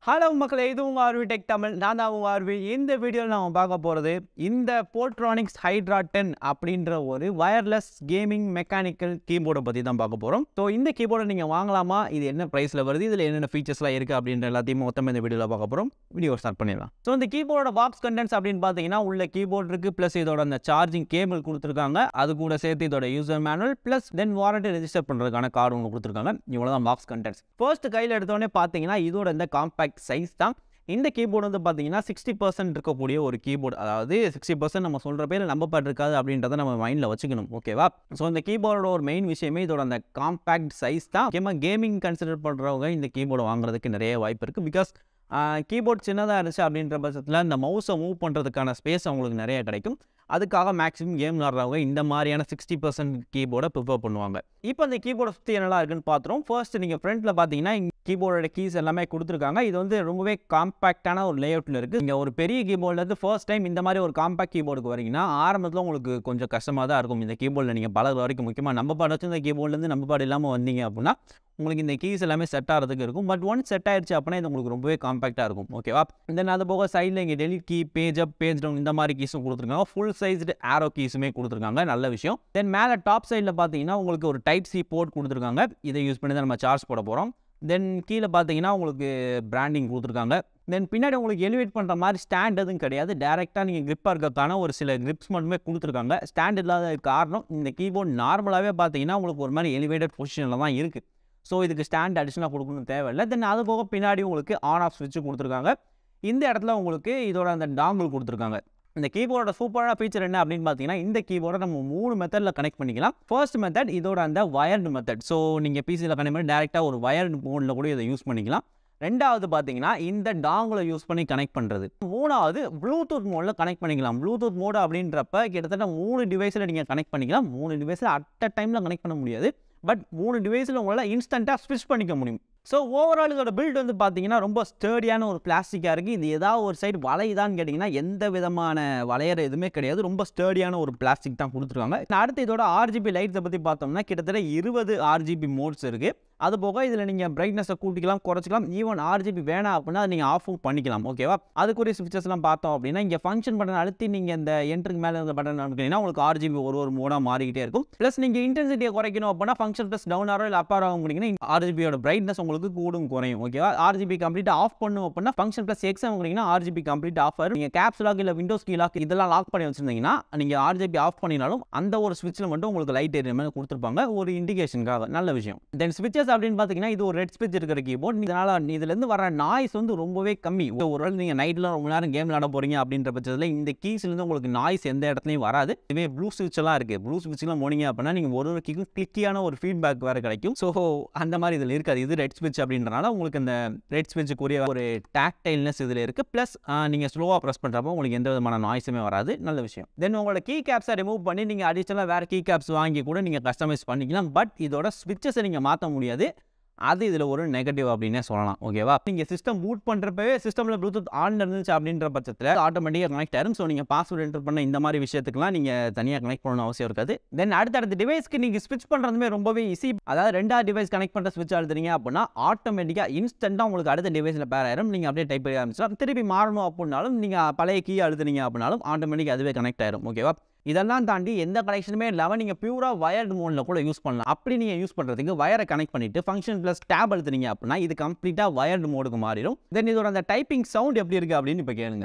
hello மக்களே இது உங்கள் ஆர்வி டெக் தமிழ் நான் தான் உங்கள் ஆர்வி இந்த வீடியோவில் நம்ம பார்க்க போகிறது இந்த போர்ட்ரானிக்ஸ் ஹைட்ரா டென் அப்படின்ற ஒரு வயர்லெஸ் கேமிங் மெக்கானிக்கல் கீபோர்டை பற்றி தான் பார்க்க போகிறோம் ஸோ இந்த கீபோர்டை நீங்கள் வாங்கலாமா இது என்ன ப்ரைஸில் வருது இதில் என்னென்ன ஃபீச்சர்ஸ்லாம் இருக்குது அப்படின்ற எல்லாத்தையும் மொத்தமாக இந்த வீடியோவில் பார்க்க போகிறோம் வீடியோ ஸ்டார்ட் பண்ணிடலாம் ஸோ இந்த கீபோர்டோட பாக்ஸ் கண்டென்ட்ஸ் அப்படின்னு பார்த்தீங்கன்னா உள்ள கீபோர்ட் இருக்குது ப்ளஸ் இதோட அந்த சார்ஜிங் கேபிள் கொடுத்துருக்காங்க அது கூட சேர்த்து இதோட user manual plus then warranty register பண்ணுறதுக்கான கார்டு ஒன்று கொடுத்துருக்காங்க இவ்வளோ தான் பாக்ஸ் கண்டென்ட்ஸ் ஃபர்ஸ்ட் கையில் எடுத்தோடனே பார்த்தீங்கன்னா இதோட இந்த காம்பேக்ட் சைஸ் தான் இந்த கீபோர்டு வந்து பார்த்தீங்கன்னா சிக்ஸ்டி பர்சன்ட் இருக்கக்கூடிய ஒரு கீபோர்டு அதாவது சிக்ஸ்டி பர்சன்ட் நம்ம சொல்கிற பேர் நம்பப்பட்டிருக்காது அப்படின்றத நம்ம மைண்டில் வச்சுக்கணும் ஓகேவா ஸோ இந்த கீபோர்டோட ஒரு மெயின் விஷயமே இதோட அந்த காம்பேக்ட் சைஸ் தான் முக்கியமாக கேமிங் கன்சிடர் பண்ணுறவங்க இந்த கீபோர்டு வாங்குறதுக்கு நிறைய வாய்ப்பு இருக்குது பிகாஸ் கீபோர்ட் சின்னதாக இருந்துச்சு அப்படின்ற பட்சத்தில் இந்த மவுஸை மூவ் பண்ணுறதுக்கான ஸ்பேஸ் அவங்களுக்கு நிறைய கிடைக்கும் அதுக்காக மேக்ஸிமம் கேம் விளாட்றவங்க இந்த மாதிரியான சிக்ஸ்டி பர்சன்ட் கீபோர்டை ப்ரிஃபர் பண்ணுவாங்க இப்போ இந்த கீபோர்டை சுற்றி என்னெல்லாம் இருக்குன்னு பார்த்துரும் ஃபர்ஸ்ட் நீங்கள் ஃப்ரண்ட்டில் பார்த்தீங்கன்னா கீபோர்டோட கீஸ் எல்லாமே கொடுத்துருக்காங்க இது வந்து ரொம்பவே காம்பேக்டான ஒரு லேஅவுட்டில் இருக்குது இங்கே ஒரு பெரிய கீபோர்ட்லேருந்து ஃபர்ஸ்ட் டைம் இந்த மாதிரி ஒரு காம்பேக்ட் கீபோர்டுக்கு வரீங்கன்னா ஆரம்பத்தில் உங்களுக்கு கொஞ்சம் கஷ்டமாக தான் இருக்கும் இந்த கீபோர்டில் நீங்கள் பழகுற வரைக்கும் முக்கியமாக நம்ம பாடு வச்சு இந்த கீபோர்ட்லேருந்து நம்ம பாடு இல்லாமல் வந்தீங்க அப்படின்னா உங்களுக்கு இந்த கீஸ் எல்லாமே செட் ஆகிறதுக்கு இருக்கும் பட் ஒன்ஸ் செட் ஆயிடுச்சு அப்படின்னா இது உங்களுக்கு ரொம்பவே காம்பேக்டாக இருக்கும் ஓகேவா தென் அது போக சைடில் இங்கே delete key page up page down இந்த மாதிரி கீஸும் கொடுத்துருக்காங்க ஃபுல் சைஸ்டு ஆரோ கீஸுமே கொடுத்துருக்காங்க நல்ல விஷயம் தென் மேலே டாப் சைடில் பார்த்தீங்கன்னா உங்களுக்கு ஒரு டைப் சி போர்ட் கொடுத்துருக்காங்க இதை யூஸ் பண்ணி தான் நம்ம சார்ஜ் போட போகிறோம் தென் கீழே பார்த்தீங்கன்னா உங்களுக்கு பிராண்டிங் கொடுத்துருக்காங்க தென் பின்னாடி உங்களுக்கு எலிவேட் பண்ணுற மாதிரி ஸ்டாண்ட் எதுவும் கிடையாது டேரெக்டாக நீங்கள் கிரிப்பாக இருக்கிறதுக்கான ஒரு சில கிரிப்ஸ் மட்டுமே கொடுத்துருக்காங்க ஸ்டாண்ட் இல்லாத காரணம் இந்த கீபோர்ட் நார்மலாகவே பார்த்தீங்கன்னா உங்களுக்கு ஒரு மாதிரி எலிவேட்டட் பொசிஷனில் தான் இருக்குது ஸோ இதுக்கு ஸ்டாண்ட் அடிஷனாக கொடுக்கணும் தேவையில்லை தென் அது போக பின்னாடி உங்களுக்கு ஆன் ஆஃப் ஸ்விட்ச் கொடுத்துருக்காங்க இந்த இடத்துல உங்களுக்கு இதோட அந்த டாங்கிள் கொடுத்துருக்காங்க இந்த கீபோர்டோட சூப்பரான ஃபீச்சர் என்ன அப்படின்னு பார்த்தீங்கன்னா இந்த கீபோர்டை நம்ம மூணு மெத்தடில் கனெக்ட் பண்ணிக்கலாம் ஃபர்ஸ்ட் மெத்தட் இதோட அந்த வயர்டு மெத்தட் ஸோ நீங்கள் பிசியில் கனெக்ட் பண்ணி டேரெக்டாக ஒரு வயர்டு மோடில் கூட இதை யூஸ் பண்ணிக்கலாம் ரெண்டாவது பார்த்தீங்கன்னா இந்த டாங்கில் யூஸ் பண்ணி கனெக்ட் பண்ணுறது மூணாவது ப்ளூடூத் மோடில் கனெக்ட் பண்ணிக்கலாம் ப்ளூடூத் மோடு அப்படின்றப்ப கிட்டத்தட்ட மூணு டிவைஸில் நீங்கள் கனெக்ட் பண்ணிக்கலாம் மூணு டிவைஸில் அட் அ டைமில் கனெக்ட் பண்ண முடியாது பட் மூணு டிவைஸில் உங்களால் இன்ஸ்டண்ட்டாக ஸ்விட்ச் பண்ணிக்க முடியும் ஸோ ஓவரால் இதோட பில்ட் வந்து பார்த்தீங்கன்னா ரொம்ப ஸ்டேடியான ஒரு பிளாஸ்டிக்காக இருக்குது இது ஏதாவது ஒரு சைடு வளையுதான்னு கேட்டிங்கன்னா எந்த விதமான வளையற எதுவுமே கிடையாது ரொம்ப ஸ்டேடியான ஒரு பிளாஸ்டிக் தான் கொடுத்துருக்காங்க அடுத்து இதோட ஆர்ஜிபி லைட்ஸை பற்றி பார்த்தோம்னா கிட்டத்தட்ட இருபது ஆர்ஜிபி மோட்ஸ் இருக்குது அது போக இதில் நீங்கள் பிரைட்னஸை கூட்டிக்கலாம் குறைச்சிக்கலாம் ஈவன் ஆர்ஜிபி வேணாம் அப்படின்னா அதை நீங்கள் ஆஃபும் பண்ணிக்கலாம் ஓகேவா அதுக்குரிய ஸ்விட்சஸ்லாம் பார்த்தோம் அப்படின்னா இங்கே ஃபங்க்ஷன் பட்டன் அழுத்தி நீங்கள் இந்த என்ட்ருக்கு மேலே இருந்த பட்டன் அனுப்பிங்கன்னா உங்களுக்கு ஆர்ஜிபி ஒரு ஒரு மோடாக மாறிக்கிட்டே இருக்கும் ப்ளஸ் நீங்கள் இன்டென்சிட்டியை குறைக்கணும் அப்படின்னா ஃபங்க்ஷன் ப்ளஸ் டவுன் ஆரோ இல்லை அப்பாரோ பண்ணிங்கன்னா ஆர்ஜிபியோட பிரைட்னஸ் உங்களுக்கு கூடும் குறையும் ஓகேவா ஆர்ஜிபி கம்ப்ளீட் ஆஃப் பண்ணும் அப்படின்னா ஃபங்க்ஷன் ப்ளஸ் எக்ஸ் வாங்குறீங்கன்னா ஆர்ஜிபி கம்ப்ளீட் ஆஃப் ஆகும் நீங்கள் கேப்ஸ் லாக் இல்லை விண்டோஸ் கீ லாக் இதெல்லாம் லாக் பண்ணி வச்சிருந்தீங்கன்னா நீங்கள் ஆர்ஜிபி ஆஃப் பண்ணினாலும் அந்த ஒரு ஸ்விட்சில் மட்டும் உங்களுக்கு லைட் ஏரியா மேலே கொடுத்துருப்பாங்க ஒரு இண்டிகேஷனுக்காக நல்ல விஷயம் தென் ஸ்விட்சஸ் அப்படின்னு பார்த்தீங்கன்னா இது ஒரு ரெட் ஸ்விட்ச் இருக்கிற கீபோர்ட் இதனால் இதுலேருந்து வர நாய்ஸ் வந்து ரொம்பவே கம்மி ஒரு வேளை நீங்கள் நைட்டில் ரொம்ப நேரம் கேம் விளாட போகிறீங்க அப்படின்ற பட்சத்தில் இந்த கீஸ்லேருந்து உங்களுக்கு நாய்ஸ் எந்த இடத்துலையும் வராது இதுவே ப்ளூ ஸ்விட்செல்லாம் இருக்குது ப்ளூ ஸ்விட்ச்லாம் போனீங்க அப்படின்னா நீங்கள் ஒரு ஒரு கீக்கும் கிளிக்கியான ஒரு ஃபீட்பேக் வேறு கிடைக்கும் ஸோ அந்த மாதிரி இதில் இருக்காது இது ரெட் ஸ்விட்ச் அப்படின்றனால உங்களுக்கு இந்த ரெட் ஸ்விட்சுக்குரிய ஒரு டாக்டைல்னஸ் இதில் இருக்குது ப்ளஸ் நீங்கள் ஸ்லோவாக ப்ரெஸ் பண்ணுறப்போ உங்களுக்கு எந்த விதமான நாய்ஸுமே வராது நல்ல விஷயம் தென் உங்களோட கீ கேப்ஸை ரிமூவ் பண்ணி நீங்கள் அடிஷனலாக வேறு கீ கேப்ஸ் வாங்கி கூட நீங்கள் கஸ்டமைஸ் பண்ணிக்கலாம் பட் இதோட ஸ்விட்சஸை நீங்கள் மாற்ற முடியாது அது இதில் ஒரு நெகட்டிவ் அப்படின்னே சொல்லலாம் ஓகேவா நீங்கள் சிஸ்டம் பூட் பண்ணுறப்பவே சிஸ்டமில் ப்ளூடூத் ஆன் இருந்துச்சு அப்படின்ற பட்சத்தில் ஆட்டோமேட்டிக்காக கனெக்ட் ஆயிரும் ஸோ நீங்கள் பாஸ்வேர்டு என்டர் பண்ண இந்த மாதிரி விஷயத்துக்குலாம் நீங்கள் தனியாக கனெக்ட் பண்ணணும் அவசியம் இருக்காது தென் அடுத்தடுத்த டிவைஸ்க்கு நீங்கள் ஸ்விட்ச் பண்ணுறதுமே ரொம்பவே ஈஸி அதாவது ரெண்டாவது டிவைஸ் கனெக்ட் பண்ணுற ஸ்விட்ச் அழுத்துறீங்க அப்படின்னா ஆட்டோமேட்டிக்காக இன்ஸ்டண்ட்டாக உங்களுக்கு அடுத்த டிவைஸில் பேர் ஆயிரும் நீங்கள் அப்படியே டைப் பண்ணி ஆரம்பிச்சிடலாம் திருப்பி மாறணும் அப்படின்னாலும் நீங்கள் பழைய கீ அழுத்துனீங்க அப்படின்னாலும் ஆட்டோமேட்டிக் அதுவே கனெக்ட் ஆயிரும் ஓகேவா இதெல்லாம் தாண்டி எந்த கனெக்ஷனுமே இல்லாமல் நீங்கள் பியூராக வயர்டு மோடில் கூட யூஸ் பண்ணலாம் அப்படி நீங்கள் யூஸ் பண்ணுறதுக்கு வயரை கனெக்ட் பண்ணிவிட்டு ஃபங்க்ஷன் ப்ளஸ் டேப் அழுத்துனீங்க அப்படின்னா இது கம்ப்ளீட்டாக வயர்டு மோடுக்கு மாறிடும் தென் இதோட அந்த டைப்பிங் சவுண்ட் எப்படி இருக்குது அப்படின்னு இப்போ கேளுங்க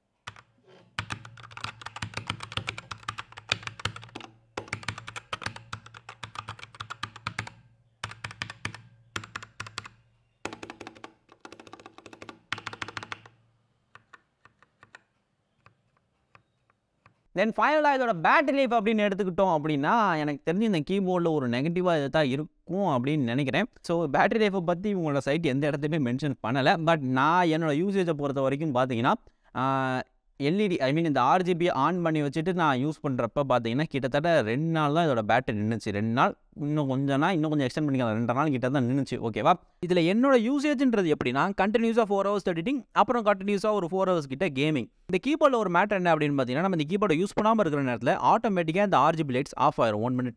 தென் ஃபைனலாக இதோட பேட்டரி லைஃப் அப்படின்னு எடுத்துக்கிட்டோம் அப்படின்னா எனக்கு தெரிஞ்சு இந்த கீபோர்டில் ஒரு நெகட்டிவாக இது தான் இருக்கும் அப்படின்னு நினைக்கிறேன் ஸோ பேட்டரி லைஃப்பை பற்றி உங்களோட சைட் எந்த இடத்துலையுமே மென்ஷன் பண்ணலை பட் நான் என்னோடய யூசேஜை பொறுத்த வரைக்கும் பார்த்தீங்கன்னா எல்இடி ஐ மீன் இந்த ஆர்ஜிபி ஆன் பண்ணி வச்சுட்டு நான் யூஸ் பண்ணுறப்ப பார்த்தீங்கன்னா கிட்டத்தட்ட ரெண்டு நாள் தான் இதோட பேட்டரி நின்றுச்சு ரெண்டு நாள் இன்னும் கொஞ்சம் நாள் இன்னும் கொஞ்சம் எக்ஸ்டெண்ட் பண்ணிக்கலாம் ரெண்டு நாள் கிட்ட தான் நின்றுச்சு ஓகேவா இதில் என்னோட யூசேஜ்ன்றது எப்படின்னா கண்டினியூஸாக ஃபோர் ஹவர்ஸ் எடிட்டிங் அப்புறம் கண்டினியூஸாக ஒரு ஃபோர் ஹவர்ஸ் கிட்ட கேமிங் இந்த கீபோர்டில் ஒரு மேட்டர் என்ன அப்படின்னு பார்த்தீங்கன்னா நம்ம இந்த கீபோர்டை யூஸ் பண்ணாமல் இருக்கிற நேரத்தில் ஆட்டோமேட்டிக்காக இந்த ஆர்ஜிபி லைட்ஸ் ஆஃப் ஆயிரும் ஒன் மினிட்ல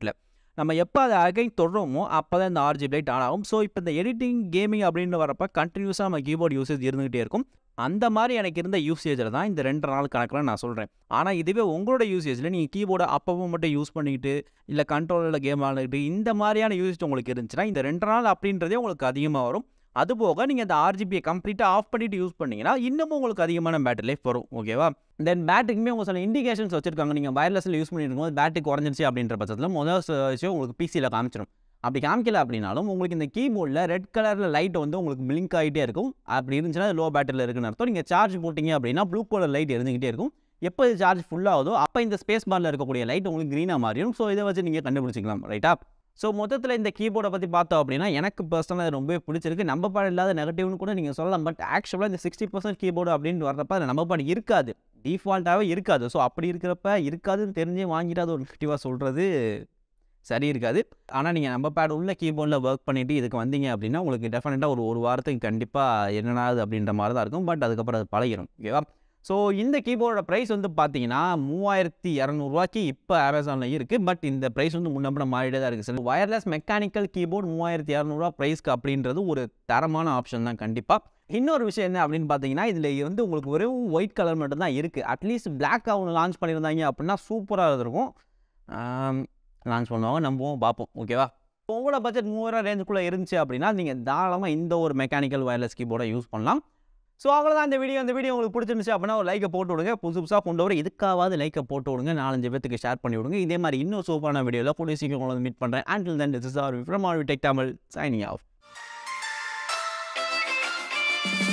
நம்ம எப்போ அதை அகை தொடுறோமோ அப்போ தான் இந்த ஆர்ஜிபி லைட் ஆன் ஆகும் ஸோ இப்போ இந்த எடிட்டிங் கேமிங் அப்படின்னு வரப்போ கண்டினியூஸாக நம்ம கீபோர்டு யூசேஜ் இருந்துகிட்டே இருக்கும் அந்த மாதிரி எனக்கு இருந்த யூசேஜில் தான் இந்த ரெண்டு நாள் கணக்கில் நான் சொல்கிறேன் ஆனால் இதுவே உங்களோட யூசேஜில் நீங்கள் கீபோர்டை அப்பப்போ மட்டும் யூஸ் பண்ணிக்கிட்டு இல்லை கண்ட்ரோலில் கேம் ஆடிக்கிட்டு இந்த மாதிரியான யூசேஜ் உங்களுக்கு இருந்துச்சுன்னா இந்த ரெண்டு நாள் அப்படின்றதே உங்களுக்கு அதிகமாக வரும் அதுபோக நீங்கள் அந்த ஆர்ஜிபியை கம்ப்ளீட்டாக ஆஃப் பண்ணிவிட்டு யூஸ் பண்ணிங்கன்னா இன்னமும் உங்களுக்கு அதிகமான பேட்டரி லைஃப் வரும் ஓகேவா தென் பேட்டுக்குமே உங்கள் சில இண்டிகேஷன்ஸ் வச்சிருக்காங்க நீங்கள் வயர்லெஸில் யூஸ் பண்ணிட்டு இருக்கும்போது பேட்டரி குறைஞ்சிருச்சு அப்படின்ற பட்சத்தில் முதல் விஷயம் உங்களுக்கு பிசியில் காமிச்சிடும் அப்படி காமிக்கல அப்படின்னாலும் உங்களுக்கு இந்த கீபோர்டில் ரெட் கலரில் லைட் வந்து உங்களுக்கு பிளிங்க் ஆகிட்டே இருக்கும் அப்படி இருந்துச்சுன்னா லோ பேட்டரியில் இருக்குன்னு அர்த்தம் நீங்கள் சார்ஜ் போட்டிங்க அப்படின்னா ப்ளூ கலர் லைட் எரிஞ்சுக்கிட்டே இருக்கும் எப்போ இது சார்ஜ் ஃபுல்லாகுதோ அப்போ இந்த ஸ்பேஸ் பாரில் இருக்கக்கூடிய லைட் உங்களுக்கு க்ரீனாக மாறிடும் ஸோ இதை வச்சு நீங்கள் கண்டுபிடிச்சிக்கலாம் ரைட்டா ஸோ மொத்தத்தில் இந்த கீபோர்டை பற்றி பார்த்தோம் அப்படின்னா எனக்கு பர்சனலாக இது ரொம்பவே பிடிச்சிருக்கு நம்ம பாடு இல்லாத நெகட்டிவ்னு கூட நீங்கள் சொல்லலாம் பட் ஆக்சுவலாக இந்த சிக்ஸ்டி பர்சன்ட் கீபோர்டு அப்படின்னு வரப்ப அது நம்ம பாடு இருக்காது டிஃபால்ட்டாகவே இருக்காது ஸோ அப்படி இருக்கிறப்ப இருக்காதுன்னு தெரிஞ்சே வாங்கிட்டு அது ஒரு நெகட்டிவாக சொல்கிறது சரி இருக்காது ஆனால் நீங்கள் நம்ம பேட் உள்ள கீபோர்டில் ஒர்க் பண்ணிவிட்டு இதுக்கு வந்தீங்க அப்படின்னா உங்களுக்கு டெஃபினட்டாக ஒரு ஒரு வாரத்துக்கு கண்டிப்பாக என்னென்னாது அப்படின்ற மாதிரி தான் இருக்கும் பட் அதுக்கப்புறம் அது பழகிடும் ஓகேவா ஸோ இந்த கீபோர்டோட ப்ரைஸ் வந்து பார்த்தீங்கன்னா மூவாயிரத்தி இரநூறுவாய்க்கு இப்போ அமேசானில் இருக்குது பட் இந்த ப்ரைஸ் வந்து முன்னப்பட மாறிட்டே தான் இருக்குது சார் வயர்லெஸ் மெக்கானிக்கல் கீபோர்டு மூவாயிரத்தி இரநூறுவா ப்ரைஸ்க்கு அப்படின்றது ஒரு தரமான ஆப்ஷன் தான் கண்டிப்பாக இன்னொரு விஷயம் என்ன அப்படின்னு பார்த்தீங்கன்னா இதில் வந்து உங்களுக்கு வெறும் ஒயிட் கலர் மட்டும் தான் இருக்குது அட்லீஸ்ட் பிளாக் ஒன்று லான்ச் பண்ணியிருந்தாங்க அப்படின்னா சூப்பராக இருக்கும் லான்ச் பண்ணுவாங்க நம்புவோம் பார்ப்போம் ஓகேவா உங்களோட பட்ஜெட் மூவாயிரம் ரேஞ்சுக்குள்ளே இருந்துச்சு அப்படின்னா நீங்கள் தாராளமாக இந்த ஒரு மெக்கானிக்கல் வயர்லெஸ் கீபோர்டை யூஸ் பண்ணலாம் ஸோ அவ்வளோதான் இந்த வீடியோ இந்த வீடியோ உங்களுக்கு பிடிச்சிருந்துச்சு அப்படின்னா ஒரு லைக்கை போட்டு விடுங்க புதுசு புதுசாக கொண்டு வர இதுக்காவது லைக்கை போட்டு விடுங்க நாலஞ்சு பேத்துக்கு ஷேர் பண்ணி விடுங்க இதே மாதிரி இன்னும் சூப்பரான வீடியோவில் கூடிய சீக்கிரம் உங்களை மீட் பண்ணுறேன் until then this is R from R Tech Tamil signing of